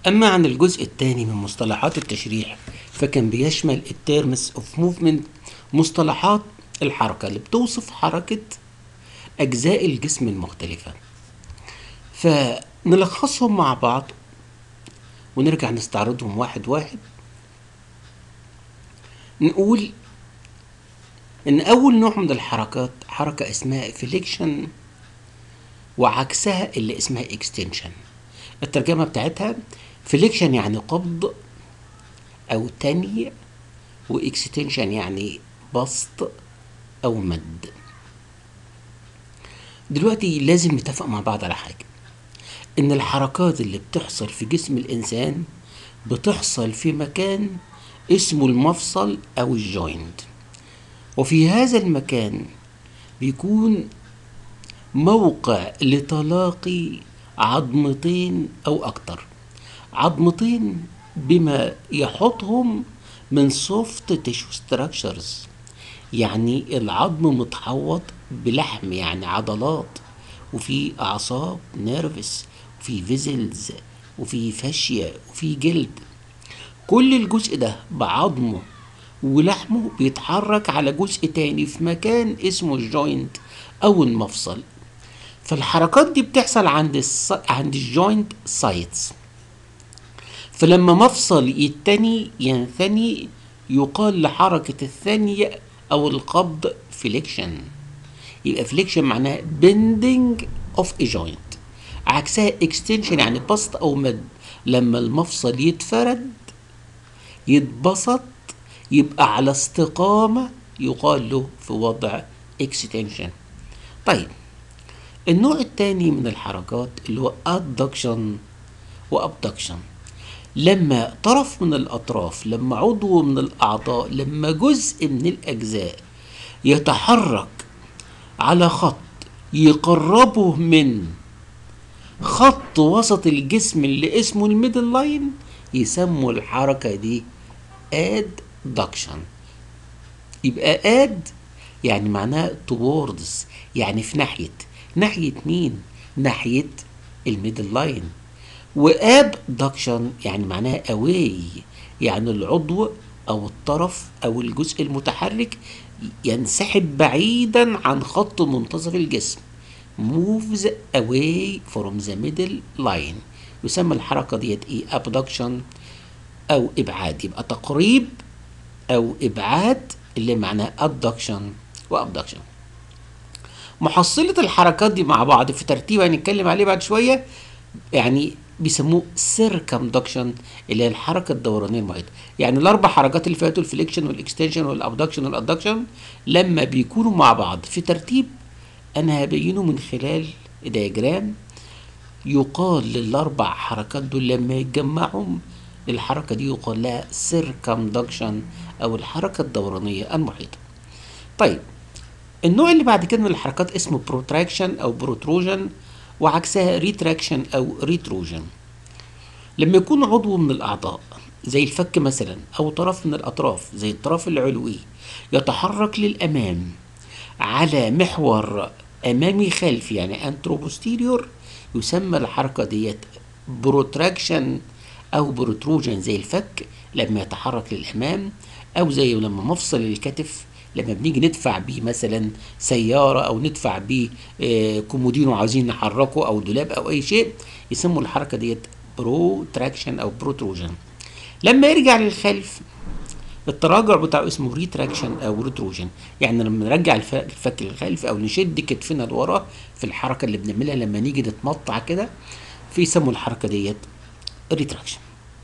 أما عن الجزء الثاني من مصطلحات التشريح فكان بيشمل التيرمز اوف موفمنت مصطلحات الحركة اللي بتوصف حركة أجزاء الجسم المختلفة فنلخصهم مع بعض ونرجع نستعرضهم واحد واحد نقول إن أول نوع من الحركات حركة اسمها فليكشن وعكسها اللي اسمها اكستنشن الترجمة بتاعتها فليكشن يعني قبض أو تني واكستنشن يعني بسط أو مد دلوقتي لازم نتفق مع بعض على حاجة إن الحركات اللي بتحصل في جسم الإنسان بتحصل في مكان اسمه المفصل أو الجوينت وفي هذا المكان بيكون موقع لتلاقي عظمتين أو أكتر عظمتين بما يحطهم من soft tissue structures يعني العظم متحوط بلحم يعني عضلات وفي أعصاب نيرفس وفي فيزلز وفي فاشية وفي جلد كل الجزء ده بعظمه ولحمه بيتحرك على جزء تاني في مكان اسمه الجوينت أو المفصل فالحركات دي بتحصل عند الص... عند الجوينت سايتس فلما مفصل يتني ينثني يقال لحركة الثانية أو القبض فليكشن يبقى فليكشن معناها bending of a joint عكسها extension يعني بسط أو مد لما المفصل يتفرد يتبسط يبقى على استقامة يقال له في وضع extension طيب النوع الثاني من الحركات اللي هو adduction وabduction لما طرف من الأطراف لما عضو من الأعضاء لما جزء من الأجزاء يتحرك على خط يقربه من خط وسط الجسم اللي اسمه الميدل لاين يسموا الحركة دي adduction يبقى اد يعني معناها towards يعني في ناحية ناحية مين؟ ناحية الميدل لاين وابدكشن يعني معناها اواي يعني العضو او الطرف او الجزء المتحرك ينسحب بعيدا عن خط منتصف الجسم moves away from the middle line يسمى الحركة ديت ايه abduction او ابعاد يبقى تقريب او ابعاد اللي معناه abduction وabduction محصلة الحركات دي مع بعض في ترتيب هنتكلم عليه بعد شوية يعني بيسموه circumduction اللي هي الحركة الدورانية المحيطة يعني الأربع حركات اللي فاتوا الفليكشن والإكستنشن والأبدكشن والأدكشن لما بيكونوا مع بعض في ترتيب أنا هبينه من خلال دياجرام يقال للأربع حركات دول لما يتجمعوا الحركة دي يقال لها circumduction أو الحركة الدورانية المحيطة طيب النوع اللي بعد كده من الحركات اسمه protraction أو protrusion وعكسها ريتراكشن او ريتروجن لما يكون عضو من الاعضاء زي الفك مثلا او طرف من الاطراف زي الطرف العلوي يتحرك للامام على محور امامي خلفي يعني انتروبوستيريور يسمى الحركه ديت بروتراكشن او بروتروجن زي الفك لما يتحرك للامام او زي لما مفصل الكتف لما بنيجي ندفع بيه مثلا سياره او ندفع بيه آه كومودينو عايزين نحركه او دولاب او اي شيء يسموا الحركه ديت بروتراكشن او بروتروجن لما يرجع للخلف التراجع بتاعه اسمه ريتراكشن او ريتروجن يعني لما نرجع الفك للخلف او نشد كتفنا لورا في الحركه اللي بنعملها لما نيجي نتمطع كده في يسموا الحركه ديت ريتراكشن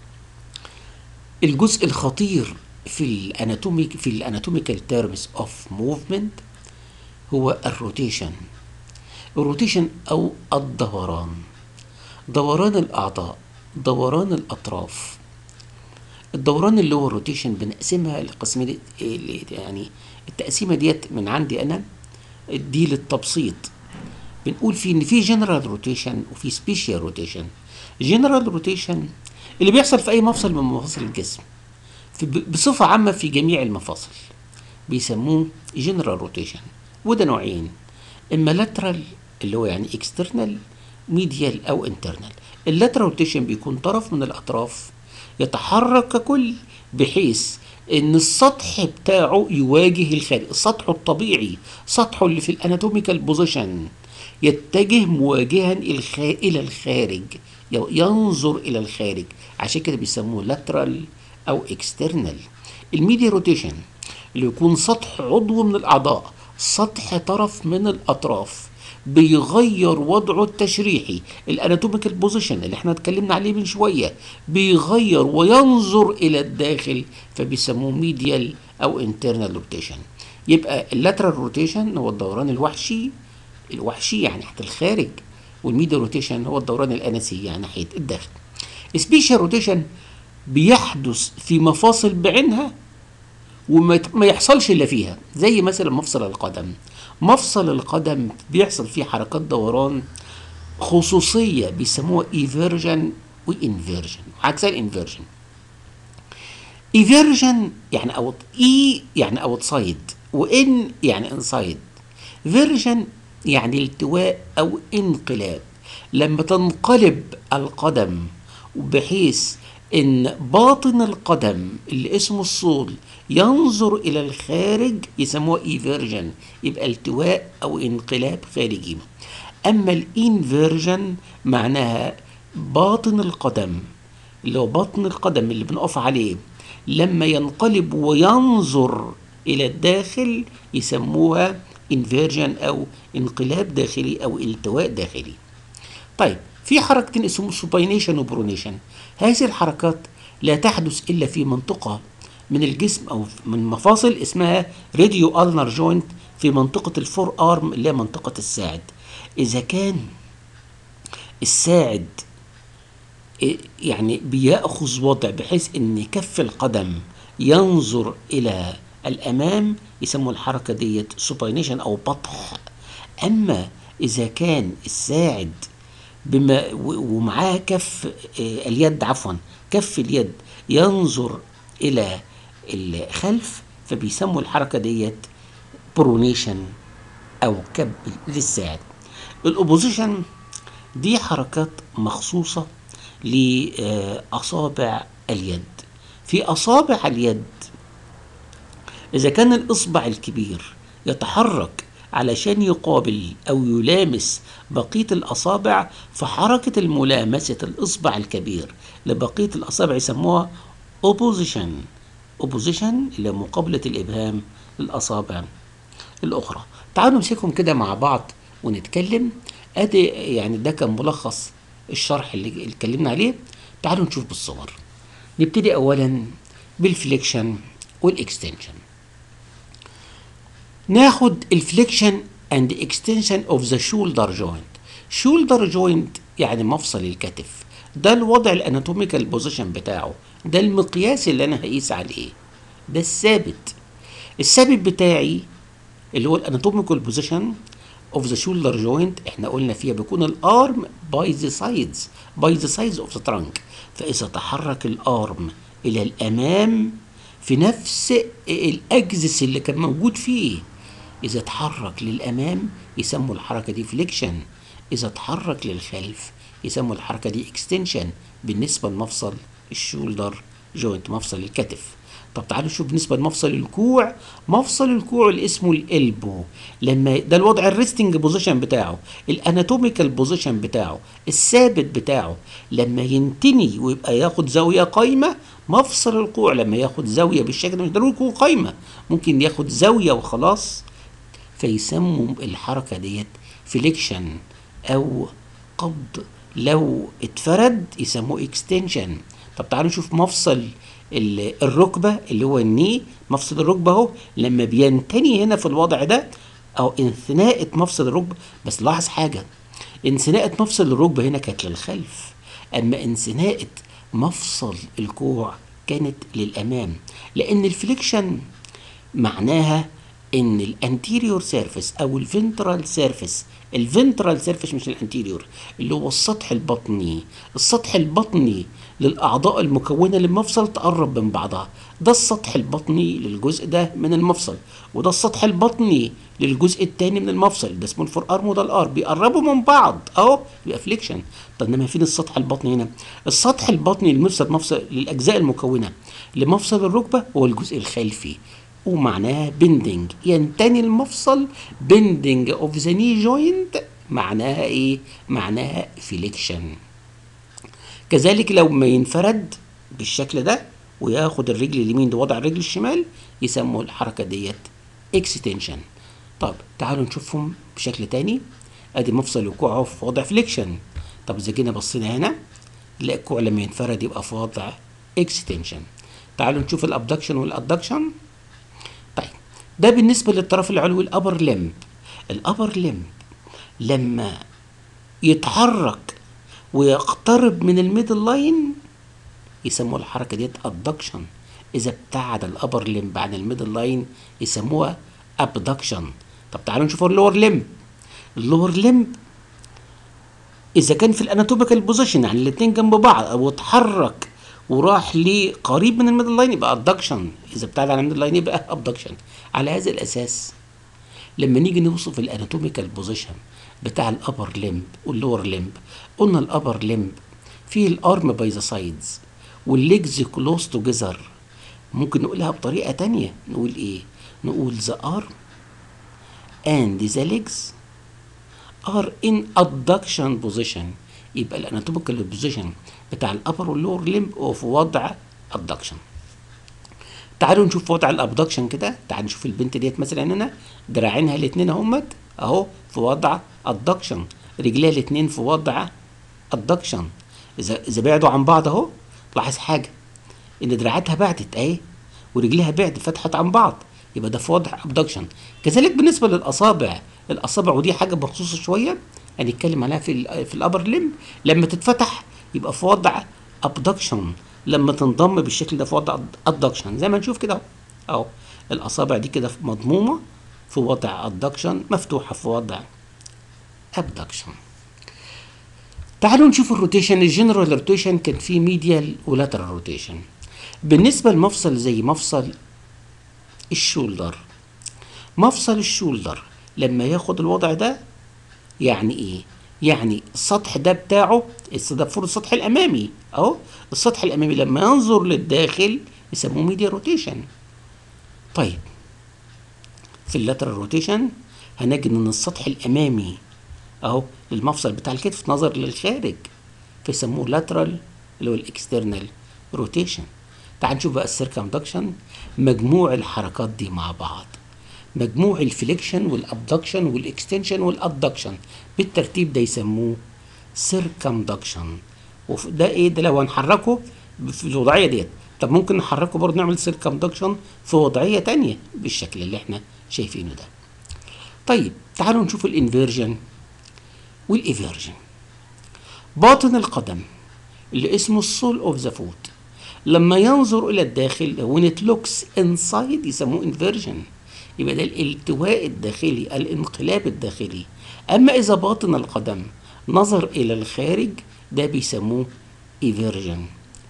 الجزء الخطير في الاناتوميك في الاناتوميكال تيرمز اوف موفمنت هو الروتيشن الروتيشن او الدوران دوران الاعضاء دوران الاطراف الدوران اللي هو الروتيشن بنقسمها لقسمين يعني التقسيمه ديت من عندي انا دي للتبسيط بنقول في ان في جنرال روتيشن وفي سبيشال روتيشن جنرال روتيشن اللي بيحصل في اي مفصل من مفاصل الجسم بصفة عامة في جميع المفاصل بيسموه جنرال روتيشن وده نوعين اما لاترال اللي هو يعني اكسترنال ميديال او انترنال اللاترال روتيشن بيكون طرف من الاطراف يتحرك ككل بحيث ان السطح بتاعه يواجه الخارج سطحه الطبيعي سطحه اللي في الاناتوميكال بوزيشن يتجه مواجها الخ... الى الخارج ينظر الى الخارج عشان كده بيسموه لاترال او اكسترنال الميديا روتيشن اللي يكون سطح عضو من الاعضاء سطح طرف من الاطراف بيغير وضعه التشريحي الاناتوميكال بوزيشن اللي احنا اتكلمنا عليه من شويه بيغير وينظر الى الداخل فبيسموه ميديال او انترنال روتيشن يبقى اللاترال روتيشن هو الدوران الوحشي الوحشي يعني ناحيه الخارج والميديا روتيشن هو الدوران الانسي يعني ناحيه الداخل سبيشال روتيشن بيحدث في مفاصل بعينها وما ما يحصلش الا فيها زي مثلا مفصل القدم مفصل القدم بيحصل فيه حركات دوران خصوصيه بيسموها ايفيرجن وانفيرجن عكسها الانفيرجن ايفيرجن يعني اوت اي يعني اوتسايد وان يعني انسايد فيرجن يعني التواء او انقلاب لما تنقلب القدم بحيث ان باطن القدم اللي اسمه الصول ينظر الى الخارج يسموه ايفيرجن يبقى التواء او انقلاب خارجي اما الانفيرجن معناها باطن القدم اللي هو بطن القدم اللي بنقف عليه لما ينقلب وينظر الى الداخل يسموها انفيرجن او انقلاب داخلي او التواء داخلي طيب في حركتين اسمهم سوباينيشن وبرونيشن هذه الحركات لا تحدث الا في منطقه من الجسم او من مفاصل اسمها راديو النر جوينت في منطقه الفور ارم اللي هي منطقه الساعد اذا كان الساعد يعني بياخذ وضع بحيث ان كف القدم ينظر الى الامام يسموا الحركه ديت سوباينيشن او بطح اما اذا كان الساعد بما ومعاه كف اليد عفوا كف اليد ينظر الى الخلف فبيسموا الحركه ديت برونيشن او كب للساعد الاوبوزيشن دي حركات مخصوصه لاصابع اليد في اصابع اليد اذا كان الاصبع الكبير يتحرك علشان يقابل او يلامس بقيه الاصابع فحركه الملامسه الاصبع الكبير لبقيه الاصابع يسموها اوبوزيشن اوبوزيشن اللي مقابله الابهام للاصابع الاخرى تعالوا نمسكهم كده مع بعض ونتكلم ادي يعني ده كان ملخص الشرح اللي اتكلمنا عليه تعالوا نشوف بالصور نبتدي اولا بالفليكشن والاكستنشن ناخد الفليكشن اند اكستنشن اوف ذا شولدر جوينت شولدر جوينت يعني مفصل الكتف ده الوضع الاناتوميكال بوزيشن بتاعه ده المقياس اللي انا هقيس عليه ده الثابت الثابت بتاعي اللي هو الاناتوميكال بوزيشن اوف ذا شولدر جوينت احنا قلنا فيها بيكون الارم باي ذا سايدز باي ذا سايدز اوف ذا ترانك فاذا تحرك الارم الى الامام في نفس الاجزس اللي كان موجود فيه اذا اتحرك للامام يسموا الحركه دي فليكشن اذا اتحرك للخلف يسموا الحركه دي اكستنشن بالنسبه لمفصل الشولدر جوينت مفصل الكتف طب تعالوا نشوف بالنسبه لمفصل الكوع مفصل الكوع اللي اسمه الالبو لما ده الوضع الريستنج بوزيشن بتاعه الاناتوميكال بوزيشن بتاعه الثابت بتاعه لما ينتني ويبقى ياخد زاويه قايمه مفصل الكوع لما ياخد زاويه بالشكل مش ضروري يكون قايمه ممكن ياخد زاويه وخلاص فيسموا الحركه ديت فليكشن او قبض لو اتفرد يسموه اكستنشن طب تعالوا نشوف مفصل الركبه اللي هو الني مفصل الركبه اهو لما بينتني هنا في الوضع ده او انثناءة مفصل الركبه بس لاحظ حاجه انثناءة مفصل الركبه هنا كانت للخلف اما انثناءة مفصل الكوع كانت للامام لان الفليكشن معناها ان الانتيريور سيرفيس او الفنترال سيرفيس الفنترال سيرفيس مش الانتيريور اللي هو السطح البطني السطح البطني للاعضاء المكونه للمفصل تقرب من بعضها ده السطح البطني للجزء ده من المفصل وده السطح البطني للجزء الثاني من المفصل ده اسمه الفور ارم وده الار بيقربوا من بعض اهو يبقى فليكشن طب انما فين السطح البطني هنا السطح البطني لمفصل مفصل للاجزاء المكونه لمفصل الركبه هو الجزء الخلفي ومعناه بندنج ينتني المفصل بندنج اوف ذا ني جوينت معناها ايه معناها فليكشن كذلك لو ما ينفرد بالشكل ده وياخد الرجل اليمين لوضع الرجل الشمال يسموا الحركه ديت اكستنشن طب تعالوا نشوفهم بشكل تاني ادي مفصل الكوع اهو في وضع فليكشن طب اذا جينا بصينا هنا نلاقي الكوع لما ينفرد يبقى في وضع اكستنشن تعالوا نشوف الابدكشن والادكشن طيب ده بالنسبه للطرف العلوي الابر لمب الابر لمب لما يتحرك ويقترب من الميدل لاين يسموا الحركه ديت ادكشن اذا ابتعد الابر لمب عن الميدل لاين يسموها ابدكشن طب تعالوا نشوف اللور لمب اللور لمب اذا كان في الاناتوميكال بوزيشن يعني الاثنين جنب بعض او اتحرك وراح لقريب من الميدل لاين يبقى ادكشن اذا ابتعد عن الميدل لاين يبقى ابدكشن على هذا الاساس لما نيجي نوصف الاناتوميكال بوزيشن بتاع الابر لمب واللور لمب قلنا الابر لمب فيه الارم باي ذا سايدز والليجز كلوز توجذر ممكن نقولها بطريقه تانية نقول ايه نقول ذا ارم and the legs are in adduction position يبقى الاناتوميكال بوزيشن بتاع الابر واللور لمب هو في وضع adduction تعالوا نشوف وضع الابدكشن كده تعالوا نشوف البنت ديت مثلا هنا دراعينها الاثنين اهمت اهو في وضع ادكشن رجليها الاثنين في وضع ادكشن اذا اذا بعدوا عن بعض اهو لاحظ حاجه ان دراعاتها بعدت اهي ورجليها بعدت فتحت عن بعض يبقى ده في وضع ابدكشن كذلك بالنسبه للاصابع الاصابع ودي حاجه مخصوصه شويه هنتكلم عليها في ال في الابر لم لما تتفتح يبقى في وضع ابدكشن لما تنضم بالشكل ده في وضع ادكشن زي ما نشوف كده اهو الاصابع دي كده مضمومه في وضع ادكشن مفتوحه في وضع ابدكشن تعالوا نشوف الروتيشن الجنرال روتيشن كان فيه ميديال ولاترال روتيشن بالنسبه لمفصل زي مفصل الشولدر مفصل الشولدر لما ياخد الوضع ده يعني ايه يعني السطح ده بتاعه ده فوق السطح الامامي اهو السطح الامامي لما ينظر للداخل يسموه ميديا روتيشن طيب في اللاترال روتيشن هنجد ان السطح الامامي اهو للمفصل بتاع الكتف نظر للخارج فيسموه لاترال اللي هو الاكسترنال روتيشن تعال نشوف بقى السيركمدكشن مجموع الحركات دي مع بعض مجموع الفليكشن والابدكشن والاكستنشن والادكشن بالترتيب ده يسموه سيركمدكشن وده ايه ده لو هنحركه في الوضعيه ديت طب ممكن نحركه برضه نعمل سيركمدكشن في وضعيه تانية بالشكل اللي احنا شايفينه ده طيب تعالوا نشوف الانفيرجن والايفيرجن باطن القدم اللي اسمه السول اوف ذا فوت لما ينظر الى الداخل when it looks inside يسموه انفيرجن يبقى ده الالتواء الداخلي الانقلاب الداخلي اما اذا باطن القدم نظر الى الخارج ده بيسموه ايفيرجن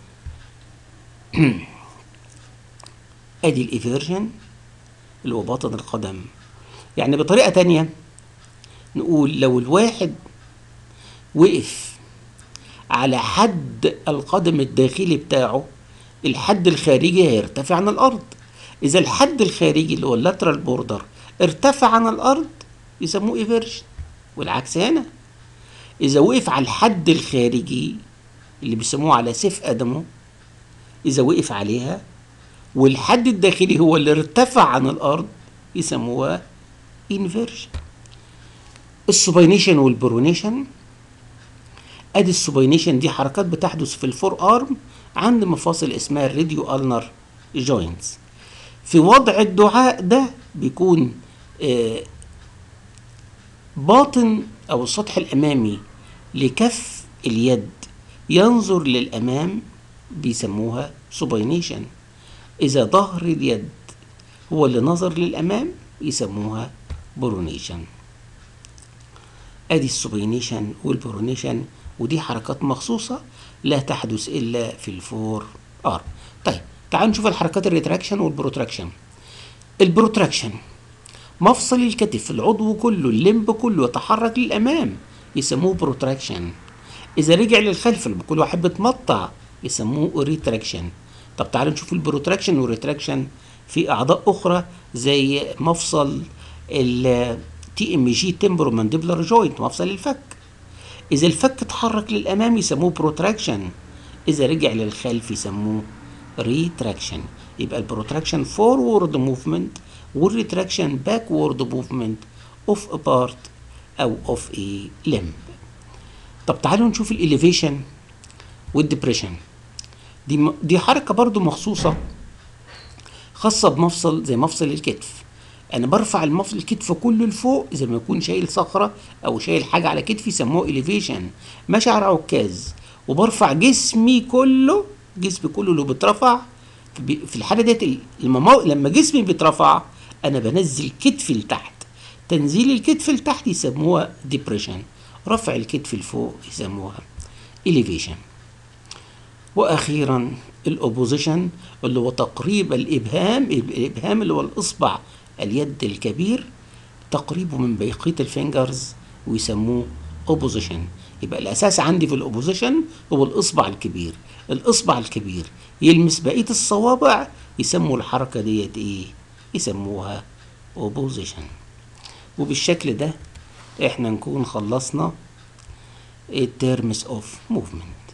ادي الايفيرجن اللي هو باطن القدم يعني بطريقه تانية نقول لو الواحد وقف على حد القدم الداخلي بتاعه الحد الخارجي هيرتفع عن الارض اذا الحد الخارجي اللي هو اللاترال بوردر ارتفع عن الارض يسموه ايفيرجن والعكس هنا اذا وقف على الحد الخارجي اللي بيسموه على سيف ادمه اذا وقف عليها والحد الداخلي هو اللي ارتفع عن الارض يسموها انفيرجن السوبينيشن والبرونيشن ادي السوبينيشن دي حركات بتحدث في الفور ارم عند مفاصل اسمها الراديو النر جوينتس في وضع الدعاء ده بيكون آه باطن او السطح الامامي لكف اليد ينظر للامام بيسموها سوبينيشن اذا ظهر اليد هو اللي نظر للامام يسموها برونيشن ادي السوبينيشن والبرونيشن ودي حركات مخصوصة لا تحدث الا في الفور ار طيب تعالوا نشوف الحركات الريتراكشن والبروتراكشن البروتراكشن مفصل الكتف العضو كله الليمب كله يتحرك للامام يسموه بروتراكشن اذا رجع للخلف لما كل واحد بتمطع يسموه ريتراكشن طب تعالوا نشوف البروتراكشن والريتراكشن في اعضاء اخرى زي مفصل التي ام جي تمبرو مانديبلر جوينت مفصل الفك اذا الفك اتحرك للامام يسموه بروتراكشن اذا رجع للخلف يسموه ريتراكشن يبقى البروتراكشن فورورد موفمنت والريتراكشن باكورد موفمنت اوف ا بارت او اوف اي لمب طب تعالوا نشوف الاليفيشن والديبريشن دي م- دي حركه برضو مخصوصه خاصه بمفصل زي مفصل الكتف انا برفع المفصل الكتف كله لفوق زي ما يكون شايل صخره او شايل حاجه على كتفي يسموه اليفيشن ماشي على عكاز وبرفع جسمي كله جسمي كله اللي بيترفع في في الحاله ديت الممو... لما جسمي بيترفع انا بنزل كتفي لتحت تنزيل الكتف لتحت يسموها ديبريشن رفع الكتف لفوق يسموها elevation واخيرا الاوبوزيشن اللي هو تقريب الابهام الابهام اللي هو الاصبع اليد الكبير تقريبه من بقيه الفينجرز ويسموه اوبوزيشن يبقى الاساس عندي في الاوبوزيشن هو الاصبع الكبير الاصبع الكبير يلمس بقيه الصوابع يسموا الحركه ديت ايه يسموها اوبوزيشن وبالشكل ده احنا نكون خلصنا التيرمز اوف موفمنت